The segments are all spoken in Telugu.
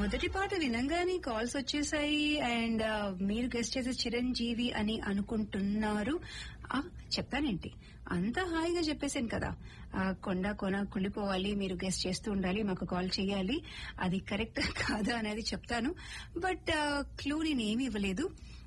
మొదటి పాట వినంగానే కాల్స్ వచ్చేసాయి అండ్ మీరు గెస్ట్ చేసే చిరంజీవి అని అనుకుంటున్నారు ఆ, చెప్తానేంటి అంత హాయిగా చెప్పేశాను కదా ఆ, కొండ కొన కుళ్ళిపోవాలి మీరు గెస్ట్ చేస్తూ ఉండాలి మాకు కాల్ చేయాలి అది కరెక్ట్ కాదా అనేది చెప్తాను బట్ క్లూ నేను ఏమి ఇవ్వలేదు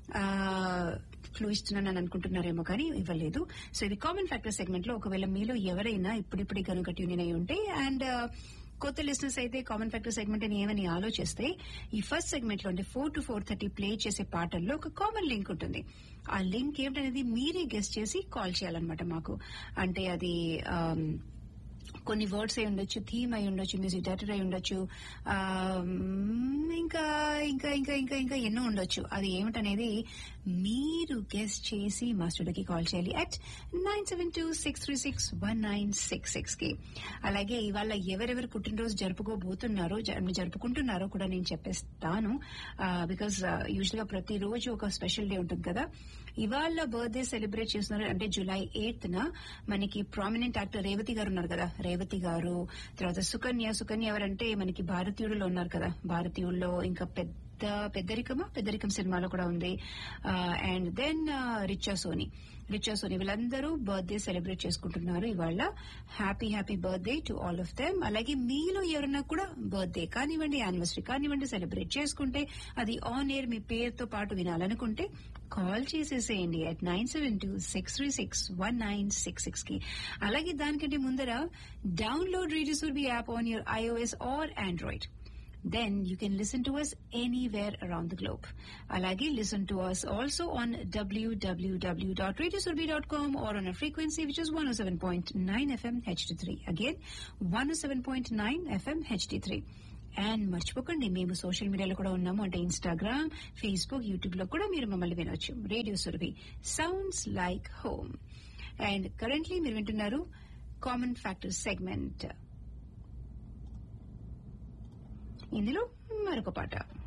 క్లూ ఇస్తున్నానని అనుకుంటున్నారేమో కానీ ఇవ్వలేదు సో ఇది కామన్ ఫ్యాక్టర్ సెగ్మెంట్ లో ఒకవేళ మీలో ఎవరైనా ఇప్పుడిప్పుడు కనుక ట్యూన్ అయి ఉంటే అండ్ కొత్త లిస్నర్స్ అయితే కామన్ ఫ్యాక్టర్ సెగ్మెంట్ అని ఏమని ఆలోచిస్తే ఈ ఫస్ట్ సెగ్మెంట్ లో అంటే four to four thirty play చేసే పాటల్లో ఒక కామన్ లింక్ ఉంటుంది ఆ లింక్ ఏమిటనేది మీరే గెస్ట్ చేసి కాల్ చేయాలన్నమాట మాకు అంటే అది ఆమ్, కొన్ని వర్డ్స్ అయి ఉండొచ్చు థీమ్ అయి ఉండొచ్చు మ్యూజిక్ డైరెక్టర్ అయి ఉండొచ్చు ఆ, ఇంకా ఇంకా ఇంకా ఇంకా ఇంకా ఎన్నో ఉండొచ్చు అది ఏమిటనేది మీరు గెస్ట్ చేసి మా స్టూడియోకి కాల్ చేయాలి at nine seven two six three six one nine six six కి అలాగే ఇవాళ ఎవరెవరు పుట్టినరోజు జరుపుకోబోతున్నారో జ- జరుపుకుంటున్నారో కూడా నేను చెప్పేస్తాను బికాస్ యూజువల్ గా ప్రతిరోజు ఒక స్పెషల్ డే ఉంటుంది కదా ఇవాళ బర్త్డే సెలబ్రేట్ చేస్తున్నారు అంటే జూలై ఎయిత్ న మనకి ప్రామినెంట్ యాక్టర్ రేవతి గారు ఉన్నారు కదా రేవతి గారు తర్వాత సుకన్య సుకన్య ఎవరంటే మనకి భారతీయుడులో ఉన్నారు కదా భారతీయుల్లో ఇంకా పెద్ద పెద్దరికమా పెద్దరికం సినిమాలో కూడా ఉంది అండ్ దెన్ రిచా సోని రిచా సోని వీళ్ళందరూ బర్త్డే సెలబ్రేట్ చేసుకుంటున్నారు ఇవాళ happy happy birthday to all of them అలాగే మీలో ఎవరన్నా కూడా బర్త్డే కానివ్వండి యానివర్సరీ కానివ్వండి సెలబ్రేట్ చేసుకుంటే అది ఆన్ ఎయిర్ మీ పేరుతో పాటు వినాలనుకుంటే కాల్ చేసేసేయండి at nine seven two six three six one nine six six కి అలాగే దానికంటే ముందర download radio Surabhi app on your iOS or Android then you can listen to us anywhere around the globe. Alagi, listen to us also on www.radiosurbi.com or on a frequency which is 107.9 FM HD3. Again, 107.9 FM HD3. And మర్చిపోకండి మేము సోషల్ మీడియాలో కూడా ఉన్నాము అంటే ఇన్స్టాగ్రామ్ ఫేస్బుక్ యూట్యూబ్ లో కూడా మీరు మమ్మల్ని వినొచ్చు radio Surabhi sounds like home and currently మీరు వింటున్నారు కామన్ ఫ్యాక్టర్ సెగ్మెంట్ ఇందులో మరొక పాట